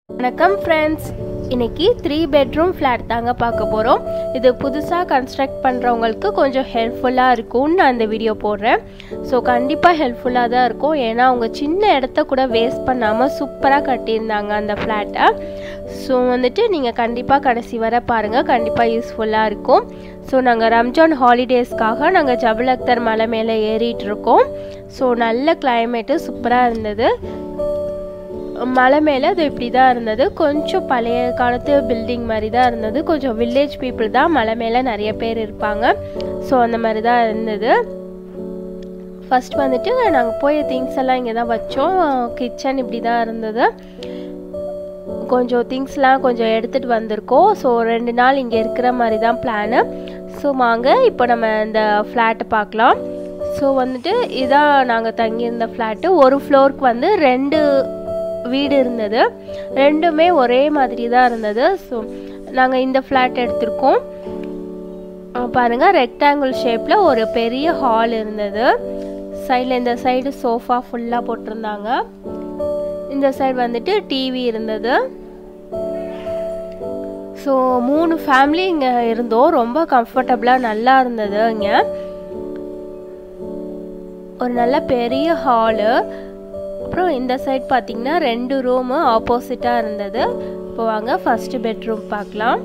வணக்கம் ஃப்ரெண்ட்ஸ் இன்னைக்கு three bedroom flat தாங்க பார்க்க போகிறோம் இது புதுசாக கன்ஸ்ட்ரக்ட் பண்ணுறவங்களுக்கு கொஞ்சம் ஹெல்ப்ஃபுல்லாக இருக்கும்னு நான் இந்த வீடியோ போடுறேன் ஸோ கண்டிப்பாக ஹெல்ப்ஃபுல்லாக தான் இருக்கும் ஏன்னா அவங்க சின்ன இடத்த கூட வேஸ்ட் பண்ணாமல் சூப்பராக கட்டியிருந்தாங்க அந்த ஃப்ளாட்டை ஸோ வந்துட்டு நீங்கள் கண்டிப்பாக கடைசி வர பாருங்கள் கண்டிப்பாக யூஸ்ஃபுல்லாக இருக்கும் ஸோ நாங்கள் ரம்ஜான் ஹாலிடேஸ்க்காக நாங்கள் ஜபல் அக்தர் மலை மேலே ஏறிட்டு இருக்கோம் ஸோ நல்ல கிளைமேட்டு சூப்பராக இருந்தது மலை மேலே அது இப்படி தான் இருந்தது கொஞ்சம் பழைய காலத்து பில்டிங் மாதிரி தான் இருந்தது கொஞ்சம் வில்லேஜ் பீப்புள் தான் மலை மேலே நிறைய பேர் இருப்பாங்க ஸோ அந்த மாதிரி தான் இருந்தது ஃபஸ்ட் வந்துட்டு நாங்கள் போய் திங்ஸ் எல்லாம் இங்கே தான் வச்சோம் கிச்சன் இப்படி தான் இருந்தது கொஞ்சம் திங்ஸ்லாம் கொஞ்சம் எடுத்துகிட்டு வந்திருக்கோம் ஸோ ரெண்டு நாள் இங்கே இருக்கிற மாதிரி தான் பிளானு ஸோ வாங்க இப்போ நம்ம இந்த ஃப்ளாட்டை பார்க்கலாம் ஸோ வந்துட்டு இதான் நாங்கள் தங்கியிருந்த ஃப்ளாட்டு ஒரு ஃப்ளோருக்கு வந்து ரெண்டு வீடு இருந்தது ரெண்டுமே ஒரே மாதிரி தான் இருந்தது ஸோ நாங்கள் இந்த ஃப்ளாட் எடுத்திருக்கோம் பாருங்கள் ரெக்டாங்கிள் ஷேப்பில் ஒரு பெரிய ஹால் இருந்தது சைடில் இந்த சைடு சோஃபா ஃபுல்லாக போட்டிருந்தாங்க இந்த சைடு வந்துட்டு டிவி இருந்தது ஸோ மூணு ஃபேமிலி இங்கே இருந்தோம் ரொம்ப கம்ஃபர்டபுளாக நல்லா இருந்தது இங்கே ஒரு நல்ல பெரிய ஹாலு அப்புறம் இந்த சைட் பார்த்தீங்கன்னா ரெண்டு ரூமு ஆப்போசிட்டாக இருந்தது இப்போ வாங்க ஃபஸ்ட்டு பெட்ரூம் பார்க்கலாம்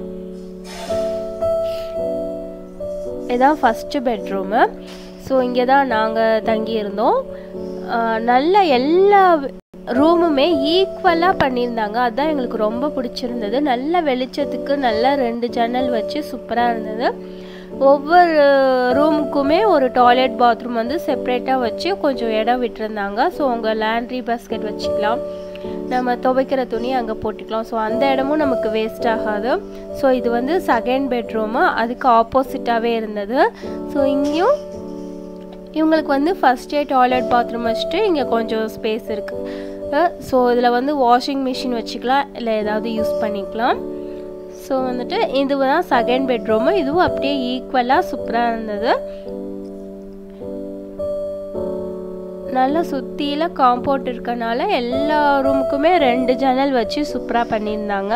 இதான் ஃபஸ்ட்டு பெட்ரூமு ஸோ இங்கே தான் நாங்கள் தங்கியிருந்தோம் நல்ல எல்லா ரூமுமே ஈக்குவலாக பண்ணியிருந்தாங்க அதுதான் எங்களுக்கு ரொம்ப பிடிச்சிருந்தது நல்ல வெளிச்சத்துக்கு நல்ல ரெண்டு ஜன்னல் வச்சு சூப்பராக இருந்தது ஒவ்வொரு ரூமுக்குமே ஒரு டாய்லெட் பாத்ரூம் வந்து செப்ரேட்டாக வச்சு கொஞ்சம் இடம் விட்டுருந்தாங்க ஸோ உங்கள் லேண்ட்ரி பாஸ்கெட் வச்சுக்கலாம் நம்ம துவைக்கிற துணி அங்கே போட்டுக்கலாம் ஸோ அந்த இடமும் நமக்கு வேஸ்ட் ஆகாது ஸோ இது வந்து செகண்ட் பெட்ரூமு அதுக்கு ஆப்போசிட்டாகவே இருந்தது ஸோ இங்கேயும் இவங்களுக்கு வந்து ஃபஸ்ட்டே டாய்லெட் பாத்ரூம் வச்சுட்டு இங்கே கொஞ்சம் ஸ்பேஸ் இருக்குது ஸோ இதில் வந்து வாஷிங் மிஷின் வச்சுக்கலாம் இல்லை ஏதாவது யூஸ் பண்ணிக்கலாம் ஸோ வந்துட்டு இது தான் செகண்ட் பெட்ரூமு இதுவும் அப்படியே ஈக்குவலாக சூப்பராக இருந்தது நல்லா சுற்றியில் காம்பவுண்ட் இருக்கனால எல்லா ரூமுக்குமே ரெண்டு ஜன்னல் வச்சு சூப்பராக பண்ணியிருந்தாங்க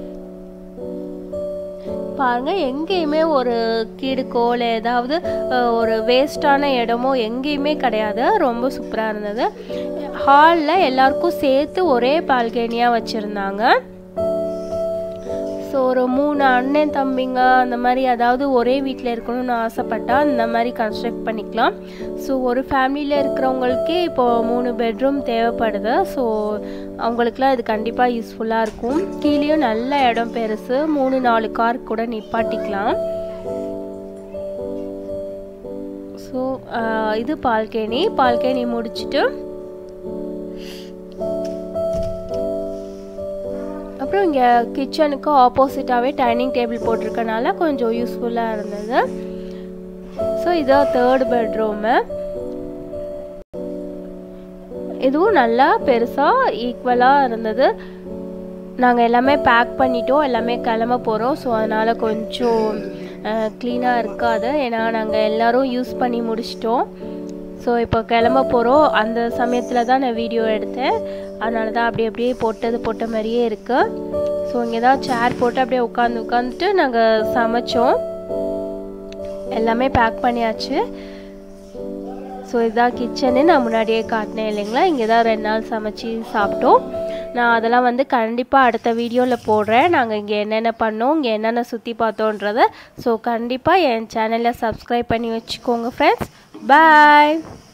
பாருங்க எங்கேயுமே ஒரு கீடுக்கோ இல்லை ஏதாவது ஒரு வேஸ்டான இடமோ எங்கேயுமே கிடையாது ரொம்ப சூப்பராக இருந்தது ஹாலில் எல்லாருக்கும் சேர்த்து ஒரே பால்கனியாக வச்சுருந்தாங்க ஸோ ஒரு மூணு அண்ணன் தம்பிங்க அந்த மாதிரி அதாவது ஒரே வீட்டில் இருக்கணும்னு ஆசைப்பட்டா அந்த மாதிரி கன்ஸ்ட்ரக்ட் பண்ணிக்கலாம் ஸோ ஒரு ஃபேமிலியில் இருக்கிறவங்களுக்கே இப்போது மூணு பெட்ரூம் தேவைப்படுது ஸோ அவங்களுக்குலாம் இது கண்டிப்பாக யூஸ்ஃபுல்லாக இருக்கும் கீழேயும் நல்ல இடம் பெருசு மூணு நாலு கார் கூட நிப்பாட்டிக்கலாம் ஸோ இது பால்கேனி பால்கேனி முடிச்சுட்டு அப்புறம் இங்கே கிச்சனுக்கு ஆப்போசிட்டாகவே டைனிங் டேபிள் போட்டிருக்கனால கொஞ்சம் யூஸ்ஃபுல்லாக இருந்தது ஸோ இதான் தேர்ட் பெட்ரூமு இதுவும் நல்லா பெருசாக ஈக்குவலாக இருந்தது நாங்கள் எல்லாமே பேக் பண்ணிட்டோம் எல்லாமே கிளம்ப போகிறோம் ஸோ அதனால் கொஞ்சம் க்ளீனாக இருக்காது ஏன்னா நாங்கள் எல்லோரும் யூஸ் பண்ணி முடிச்சிட்டோம் ஸோ இப்போ கிளம்ப போகிறோம் அந்த சமயத்தில் தான் நான் வீடியோ எடுத்தேன் அதனால தான் அப்படி அப்படியே போட்டது போட்ட மாதிரியே இருக்குது ஸோ இங்கே தான் சேர் போட்டு அப்படியே உட்காந்து உட்காந்துட்டு நாங்கள் சமைச்சோம் எல்லாமே பேக் பண்ணியாச்சு ஸோ இதுதான் கிச்சனு நான் முன்னாடியே காட்டினேன் இல்லைங்களா இங்கே தான் ரெண்டு நாள் சமைச்சு சாப்பிட்டோம் நான் அதெல்லாம் வந்து கண்டிப்பாக அடுத்த வீடியோவில் போடுறேன் நாங்கள் இங்கே என்னென்ன பண்ணோம் இங்கே என்னென்ன சுற்றி பார்த்தோன்றத ஸோ கண்டிப்பாக என் சேனலை சப்ஸ்கிரைப் பண்ணி வச்சுக்கோங்க ஃப்ரெண்ட்ஸ் பாய்